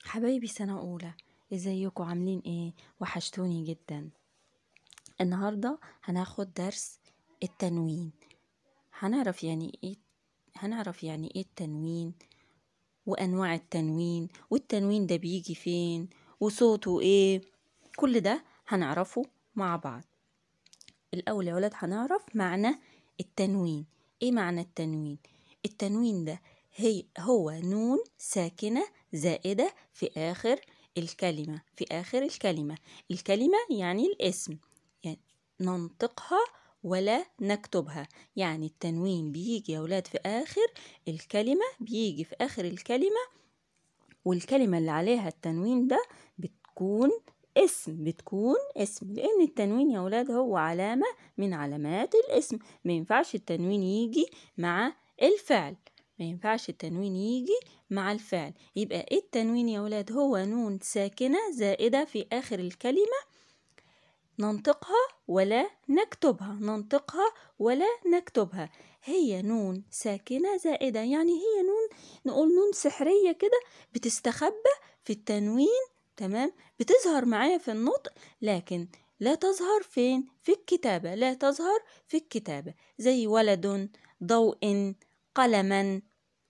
حبايبي سنة أولى ازيكم عاملين ايه وحشتوني جدا النهاردة هناخد درس التنوين هنعرف يعني ايه هنعرف يعني ايه التنوين وانواع التنوين والتنوين ده بيجي فين وصوته ايه كل ده هنعرفه مع بعض الاول يا ولاد هنعرف معنى التنوين ايه معنى التنوين التنوين ده هي هو نون ساكنة زائدة في آخر الكلمة في آخر الكلمة الكلمة يعني الاسم يعني ننطقها ولا نكتبها يعني التنوين بيجي يا ولاد في آخر الكلمة بيجي في آخر الكلمة والكلمة اللي عليها التنوين ده بتكون اسم بتكون اسم لأن التنوين يا ولاد هو علامة من علامات الاسم ما ينفعش التنوين يجي مع الفعل ما ينفعش التنوين يجي مع الفعل يبقى إيه التنوين يا ولاد هو نون ساكنة زائدة في آخر الكلمة ننطقها ولا نكتبها ننطقها ولا نكتبها هي نون ساكنة زائدة يعني هي نون نقول نون سحرية كده بتستخبى في التنوين تمام بتظهر معايا في النطق لكن لا تظهر فين في الكتابة لا تظهر في الكتابة زي ولد ضوء قلما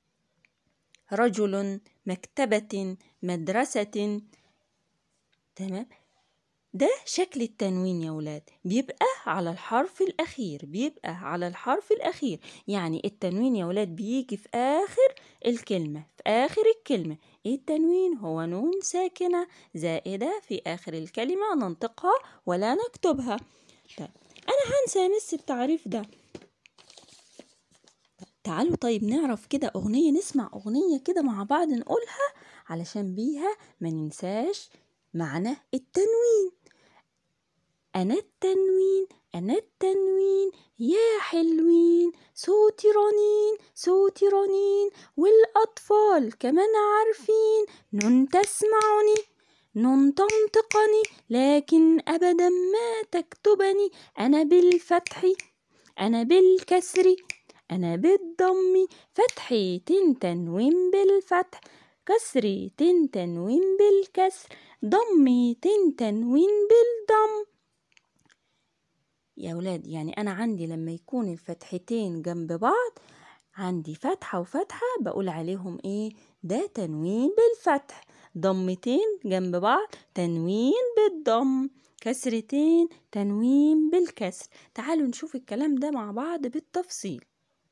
رجل مكتبة مدرسة تمام ده شكل التنوين يا ولاد بيبقى على الحرف الأخير بيبقى على الحرف الأخير يعني التنوين يا ولاد بيجي في آخر الكلمة في آخر الكلمة إيه التنوين هو نون ساكنة زائدة في آخر الكلمة ننطقها ولا نكتبها طيب أنا هنسى مس التعريف ده تعالوا طيب نعرف كده أغنية نسمع أغنية كده مع بعض نقولها علشان بيها ما ننساش معنى التنوين أنا التنوين أنا التنوين يا حلوين صوتي رنين صوتي رنين والأطفال كمان عارفين نون تسمعني نون تنطقني لكن أبدا ما تكتبني أنا بالفتح أنا بالكسر أنا بالضم فتحي تنوين بالفتح كسري تنوين بالكسر ضمي تنوين بالضم يا ولاد يعني أنا عندي لما يكون الفتحتين جنب بعض عندي فتحة وفتحة بقول عليهم إيه ده تنوين بالفتح ضمتين جنب بعض تنوين بالضم كسرتين تنوين بالكسر تعالوا نشوف الكلام ده مع بعض بالتفصيل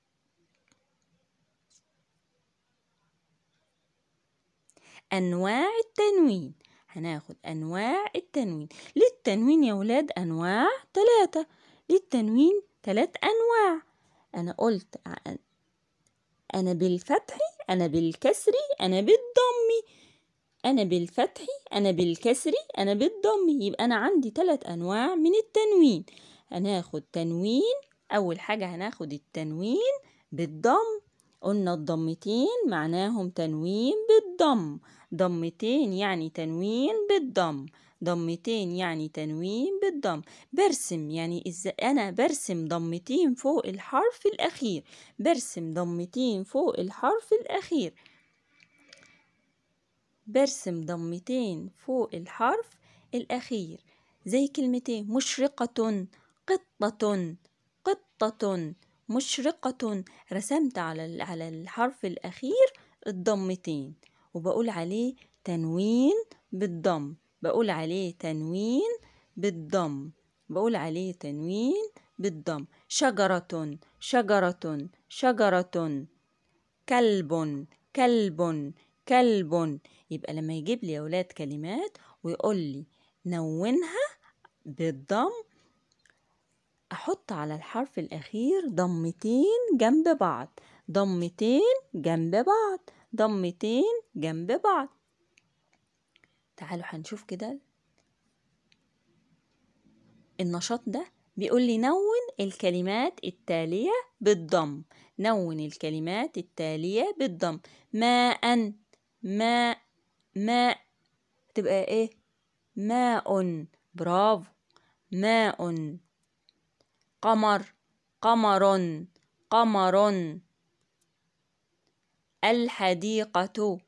أنواع التنوين هناخد أنواع التنوين للتنوين يا ولاد أنواع ثلاثة للتنوين ثلاث أنواع أنا قلت أنا بالفتح أنا بالكسر أنا بالضم أنا بالفتح أنا بالكسر أنا بالضم يبقى أنا عندي ثلاث أنواع من التنوين هناخد تنوين أول حاجة هناخد التنوين بالضم قلنا الضمتين معناهم تنوين بالضم ضمتين يعني تنوين بالضم ضمتين يعني تنوين بالضم برسم يعني إذا أنا برسم ضمتين فوق الحرف الأخير برسم ضمتين فوق الحرف الأخير برسم ضمتين فوق الحرف الأخير زي كلمتين مشرقة قطة قطة مشرقة رسمت على على الحرف الأخير الضمتين وبقول عليه تنوين بالضم بقول عليه تنوين بالضم بقول عليه تنوين بالضم شجرة شجرة شجرة كلب كلب كلب يبقى لما يجيب لي يا ولاد كلمات ويقول لي نونها بالضم أحط على الحرف الأخير ضمتين جنب بعض ضمتين جنب بعض ضمتين جنب بعض تعالوا هنشوف كده النشاط ده بيقول لي نون الكلمات التالية بالضم نون الكلمات التالية بالضم ماء ماء ماء تبقى ايه ماء برافو ماء قمر قمر قمر الحديقة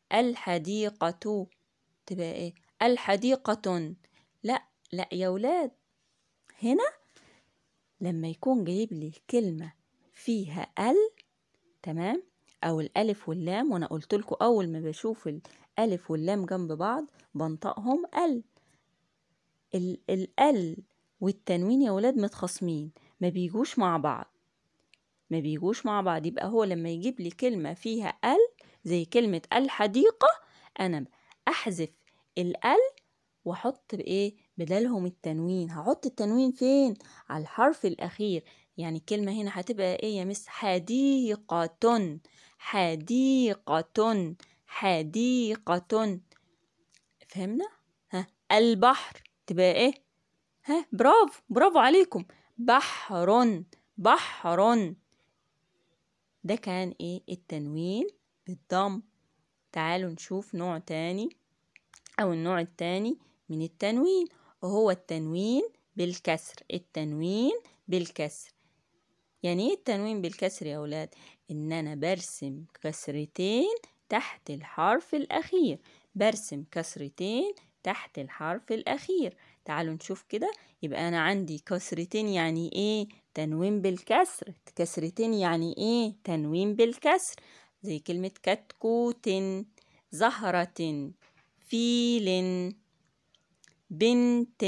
الحديقة تبقى ايه الحديقة لا لا يا ولاد هنا لما يكون جايب لي كلمة فيها ال تمام او الالف واللام وانا قلت لكم اول ما بشوف الالف واللام جنب بعض بنطقهم ال ال ال والتنوين يا ولاد متخاصمين ما بيجوش مع بعض ما بيجوش مع بعض يبقى هو لما يجيب لي كلمة فيها ال زي كلمة الحديقة أنا أحذف الال وأحط بإيه بدلهم التنوين هحط التنوين فين على الحرف الأخير يعني الكلمة هنا هتبقى إيه يا مس حديقة حديقة حديقة فهمنا ها البحر تبقى إيه ها برافو برافو عليكم بحر بحر ده كان ايه التنوين بالضم تعالوا نشوف نوع تاني او النوع التاني من التنوين وهو التنوين بالكسر التنوين بالكسر يعني ايه التنوين بالكسر يا اولاد ان انا برسم كسرتين تحت الحرف الاخير برسم كسرتين تحت الحرف الاخير تعالوا نشوف كده يبقى انا عندي كسرتين يعني ايه تنوين بالكسر كسرتين يعني ايه تنوين بالكسر زي كلمة كتكوت زهرة فيل بنت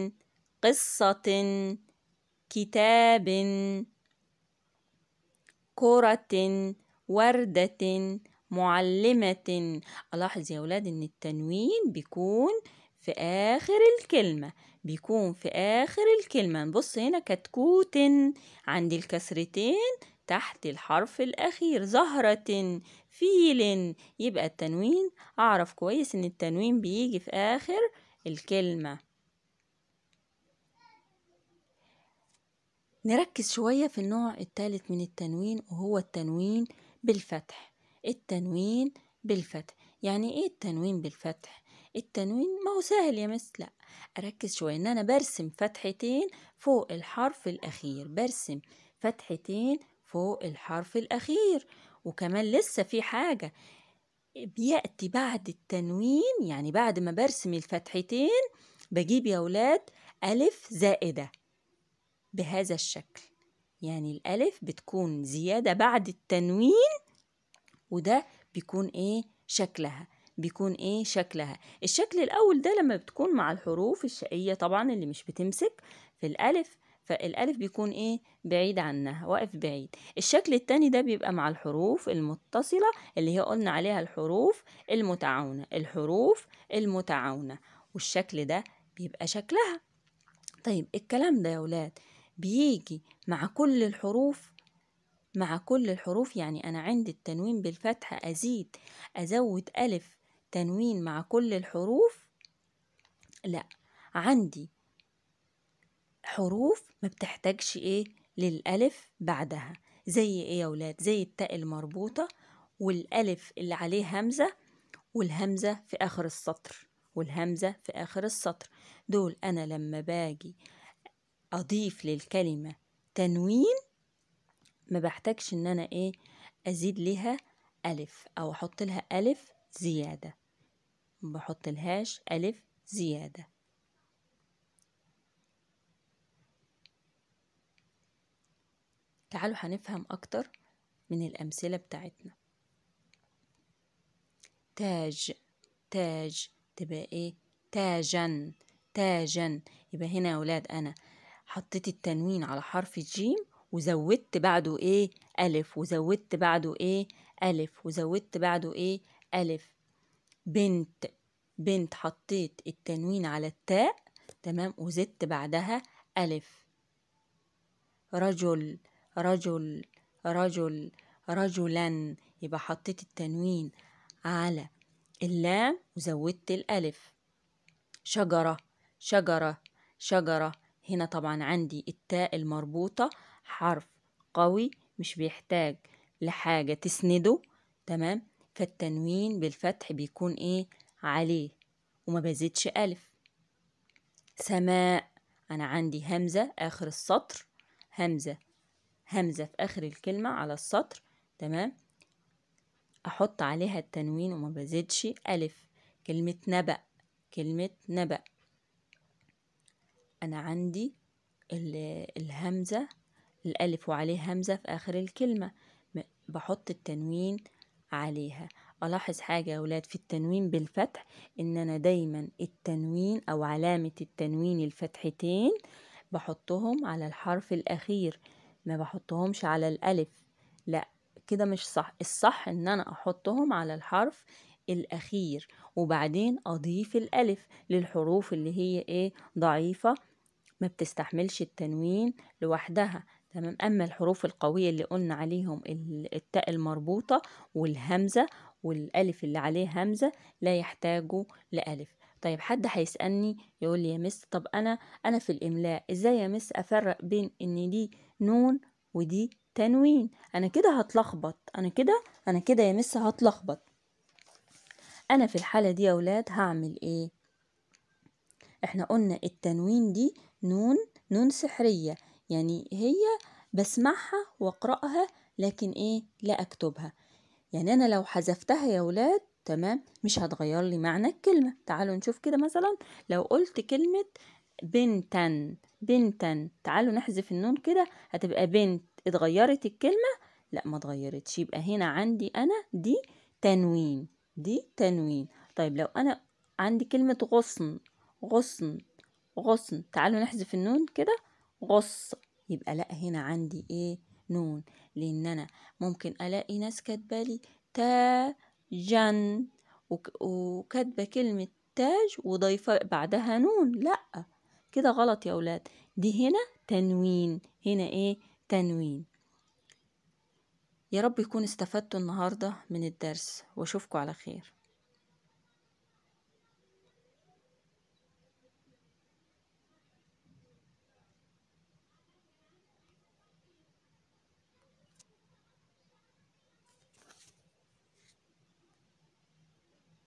قصة كتاب كرة وردة معلمة ألاحظ يا أولاد إن التنوين بيكون في آخر الكلمة بيكون في آخر الكلمة نبص هنا كتكوت عند الكسرتين تحت الحرف الأخير زهرة فيل يبقى التنوين أعرف كويس إن التنوين بيجي في آخر الكلمة نركز شوية في النوع الثالث من التنوين وهو التنوين بالفتح التنوين بالفتح يعني ايه التنوين بالفتح التنوين ما هو سهل يا مس لا اركز شويه ان انا برسم فتحتين فوق الحرف الاخير برسم فتحتين فوق الحرف الاخير وكمان لسه في حاجه بياتي بعد التنوين يعني بعد ما برسم الفتحتين بجيب يا ولاد الف زائده بهذا الشكل يعني الالف بتكون زياده بعد التنوين وده بيكون ايه شكلها بيكون ايه شكلها الشكل الاول ده لما بتكون مع الحروف الشقية طبعا اللي مش بتمسك في الالف فالالف بيكون ايه بعيد عنها واقف بعيد الشكل التاني ده بيبقى مع الحروف المتصلة اللي هي قلنا عليها الحروف المتعاونة الحروف المتعاونة والشكل ده بيبقى شكلها طيب الكلام ده يا ولاد بيجي مع كل الحروف مع كل الحروف يعني أنا عندي التنوين بالفتحة أزيد أزود ألف تنوين مع كل الحروف لا عندي حروف ما بتحتاجش ايه للألف بعدها زي ايه يا ولاد زي التاء المربوطة والألف اللي عليه همزة والهمزة في آخر السطر والهمزة في آخر السطر دول أنا لما باجي أضيف للكلمة تنوين ما بحتاجش إن أنا إيه أزيد لها ألف أو أحط لها ألف زيادة ما بحط لهاش ألف زيادة تعالوا هنفهم أكتر من الأمثلة بتاعتنا تاج تاج تبقى إيه تاجا تاجا يبقى هنا يا ولاد أنا حطيت التنوين على حرف الجيم وزودت بعده إيه ألف وزودت بعده إيه ألف وزودت بعده إيه ألف بنت بنت حطيت التنوين على التاء تمام وزدت بعدها ألف رجل رجل رجل رجلا يبقى حطيت التنوين على اللام وزودت الألف شجرة شجرة شجرة هنا طبعا عندي التاء المربوطة حرف قوي مش بيحتاج لحاجة تسنده تمام فالتنوين بالفتح بيكون ايه عليه وما بزيدش ألف سماء أنا عندي همزة آخر السطر همزة همزة في آخر الكلمة على السطر تمام احط عليها التنوين وما بزيدش الف كلمة نبأ كلمة نبأ انا عندي الهمزة الالف وعليه همزة في اخر الكلمة بحط التنوين عليها ألاحظ حاجة يا ولاد في التنوين بالفتح إن أنا دايما التنوين أو علامة التنوين الفتحتين بحطهم على الحرف الأخير ما بحطهمش على الألف لا كده مش صح الصح إن أنا أحطهم على الحرف الأخير وبعدين أضيف الألف للحروف اللي هي إيه ضعيفة ما بتستحملش التنوين لوحدها تمام أما الحروف القوية اللي قلنا عليهم التاء المربوطة والهمزة والألف اللي عليه همزة لا يحتاجوا لألف طيب حد هيسألني يقول لي يا مس طب أنا أنا في الإملاء إزاي يا مس أفرق بين إن دي نون ودي تنوين أنا كده هتلخبط أنا كده أنا كده يا مس هتلخبط أنا في الحالة دي يا ولاد هعمل إيه إحنا قلنا التنوين دي نون نون سحرية يعني هي بسمعها واقرأها لكن إيه لا أكتبها يعني أنا لو حذفتها يا ولاد تمام مش هتغير لي معنى الكلمة تعالوا نشوف كده مثلا لو قلت كلمة بنتا بنتا تعالوا نحذف النون كده هتبقى بنت اتغيرت الكلمة لا ما اتغيرتش يبقى هنا عندي أنا دي تنوين دي تنوين طيب لو أنا عندي كلمة غصن غصن غصن تعالوا نحذف النون كده غص يبقى لا هنا عندي ايه نون لان انا ممكن الاقي ناس كاتبالي تاجا وكاتبه كلمه تاج وضيفه بعدها نون لا كده غلط يا اولاد دي هنا تنوين هنا ايه تنوين يا رب يكون استفدتوا النهارده من الدرس واشوفكم على خير